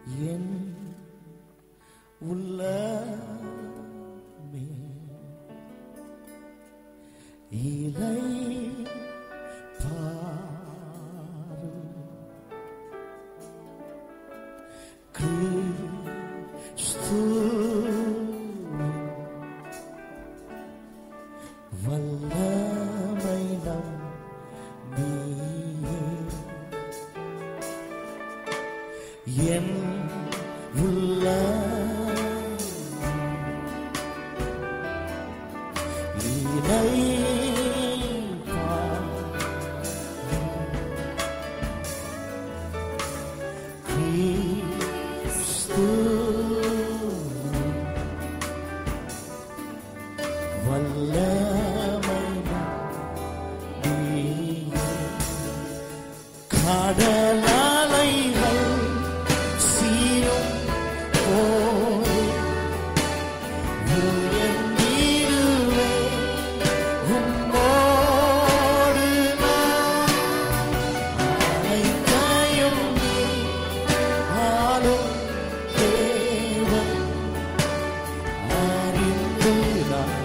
என் உள்ளமே இலை பாரு கிறிஸ்துவின் வல்லமை நம்பியே என் உள்ள இலை கிறிஸ்து வல்லமை நம்பியே கடலாலைகள் சீரும் போது உயர்ந்திடுவே உம்மோடு நான் அனைத்தையும் நீ ஆளும் தேவன் அறிந்து நான்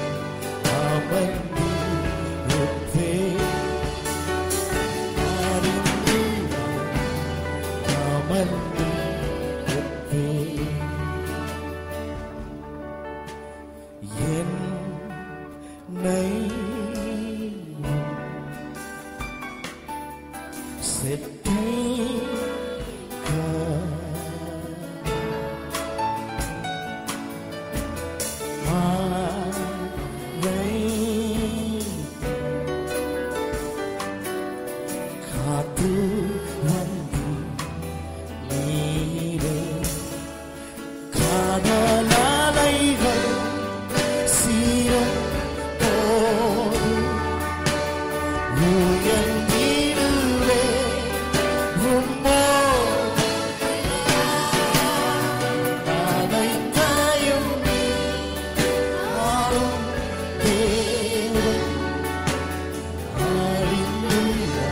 அமர்ந்திருப்பேன் அறிந்து அமர்ந்திருப்பேன். என்னை செத்தேன் காத்து வந்து நீரே காதலாலைகள் சீரம் போது உயர்ந்திடுவே உம்மோ அனைத்தையும் நீ ஆளும் தேவன் அறிந்துள்ளார்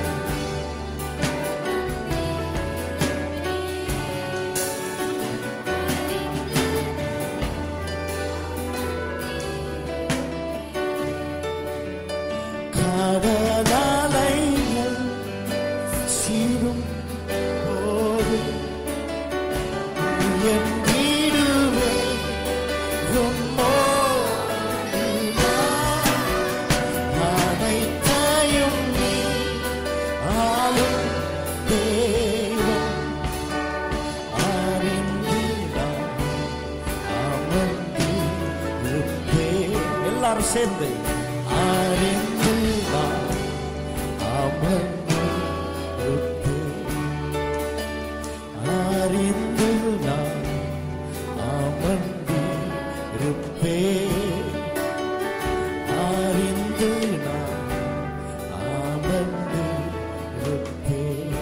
கடலாலைகள் சீரும் போது என் வீடுவே அனைத்தையும் நீ ஆளும் தேவன் அறிந்திடான் அமர்ந்திருப்பேன் எல்லாரும் சேர்ந்து அறிந்து நான் அமர்ந்திருப்பேன் அறிந்து நான் அமர்ந்திருப்பேன் அறிந்து நான் அமர்ந்திருப்பேன்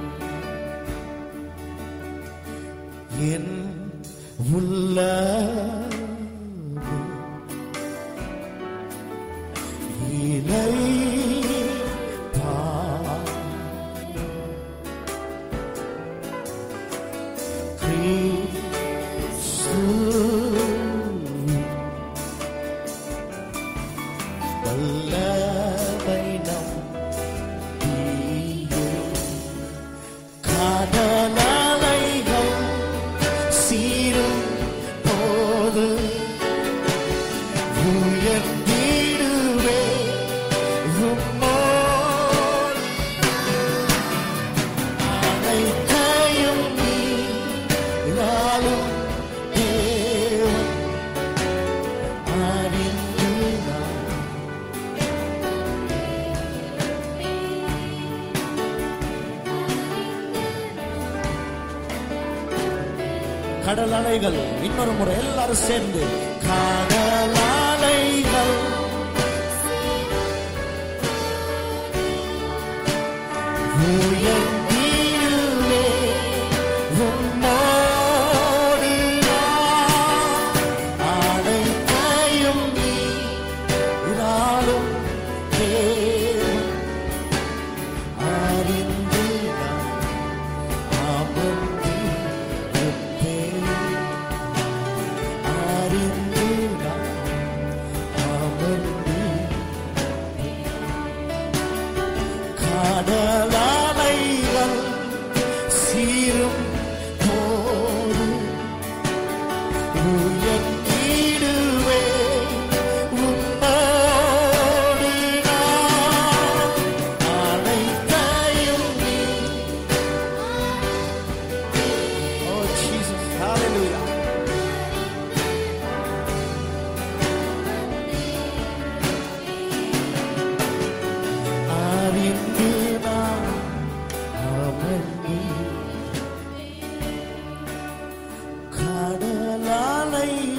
என் உள்ள இலை வல்லமை நம்பியே கடலாலைகள் சீரும் போது உயர்ந்திடுவே உம்மோடு அனைத்தையும் நீராளும் தேவன் அறிந்து நான் கடல் அலைகள் இன்னொரு முறை எல்லாரும் சேர்ந்து கடல் அலைகள் உயர்ந்திடுவே உம்மோடு நான் அனைத்தையும் நீராளும் தேவன் அறிந்து நான் அமர்ந்திருப்பேன்.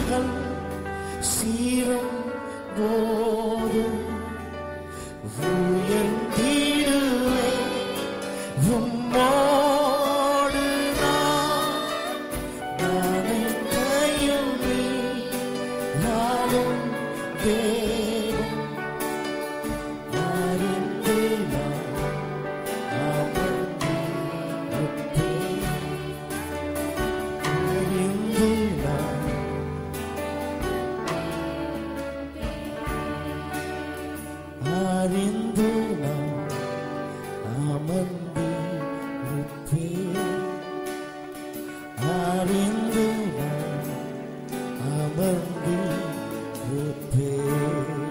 கடலலைகள் சீரும் போது உயர்ந்திடுவே உம்மோடு நான் நானும் கையும் நீ நானும் தேவன் அறிந்து நான் அமர்ந்திருப்பேன். அறிந்து நான் அறிந்து நான் அமர்ந்திருப்பேன். அறிந்து நான் அமர்ந்திருப்பேன்.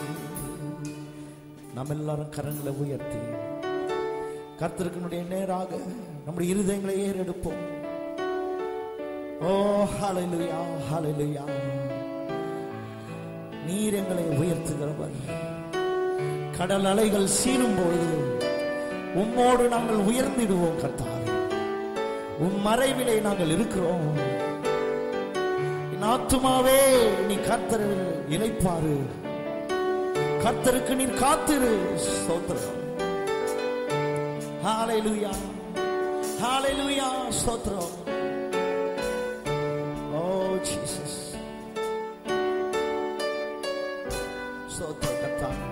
நாம் எல்லாரும் கரங்களை உயர்த்தி கர்த்தருக்கினுடைய நேராக நம்முடைய இருதயங்களை ஏறெடுப்போம் ஓ ஹalleluya ஹalleluya நீர் எங்களை உயர்த்துகிறவர் கடல் அலைகள் சீரும் பொழுது உம்மோடு நாங்கள் உயர்ந்திடுவோம் கர்த்தாவே உம் மறைவிலே நாங்கள் இருக்கிறோம் என் ஆத்துமாவே நீ கர்த்தர் இளைப்பாரு கர்த்தருக்கு நீர் காத்திரு ஸ்தோத்திரம் ஹalleluya ஹalleluya ஸ்தோத்திரம் ஓ ஜீசஸ் ஸ்தோத்திரம் கர்த்தாவே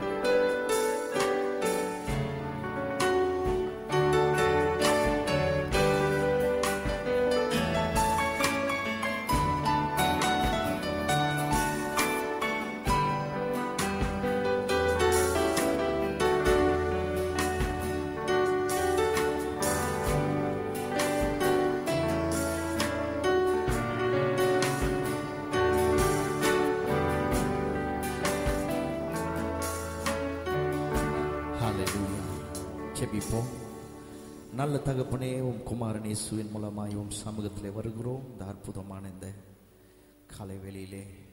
ஹalleluya ஜெபிப்போம் நல்ல தகப்பனே உம் குமாரன் இயேசுவின் மூலமாய் உம் சமூகத்திலே வருகிறோம் இந்த அற்புதமான இந்த காலை வேளையிலே